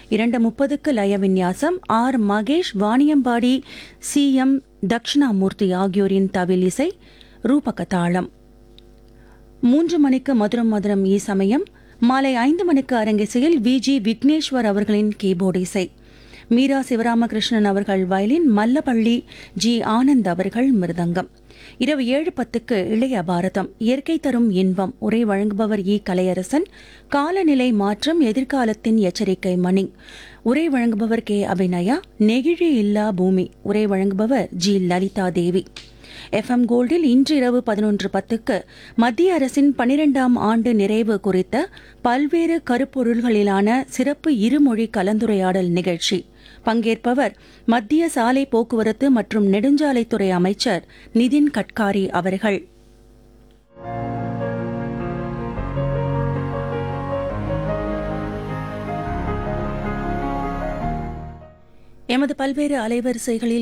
இரண்டு முப்பதுக்கு லய விந்யாசம் R Mahesh Vaniyambadi C M Dakshinamurthy ஆகியோரின் தவில் இசை ரூபக தாளம் மூன்று மணிக்கு மதுரம் மதுரம் ஈ சமயம் மாலை ஐந்து மணிக்கு அரங்கிசையில் வி ஜி விக்னேஸ்வர் அவர்களின் கீபோர்டு இசை மீரா சிவராமகிருஷ்ணன் அவர்கள் வயலின் மல்லப்பள்ளி ஜி ஆனந்த் அவர்கள் மிருதங்கம் இரவு ஏழு பத்துக்கு இளைய பாரதம் இயற்கை தரும் இன்பம் உரை வழங்குபவர் இ கலையரசன் காலநிலை மாற்றம் எதிர்காலத்தின் எச்சரிக்கை மணி உரை வழங்குபவர் கே அபிநயா நெகிழி இல்லா பூமி உரை வழங்குபவர் ஜி லலிதா தேவி எஃப்எம் கோல்டில் இன்று இரவு பதினொன்று பத்துக்கு மத்திய அரசின் பனிரெண்டாம் ஆண்டு நிறைவு குறித்த பல்வேறு கருப்பொருள்களிலான சிறப்பு இருமொழி கலந்துரையாடல் நிகழ்ச்சி பங்கேற்பவர் மத்திய சாலை போக்குவரத்து மற்றும் நெடுஞ்சாலைத்துறை அமைச்சர் நிதின் கட்காரி அவர்கள் எமது பல்வேறு அலைவரிசைகளில்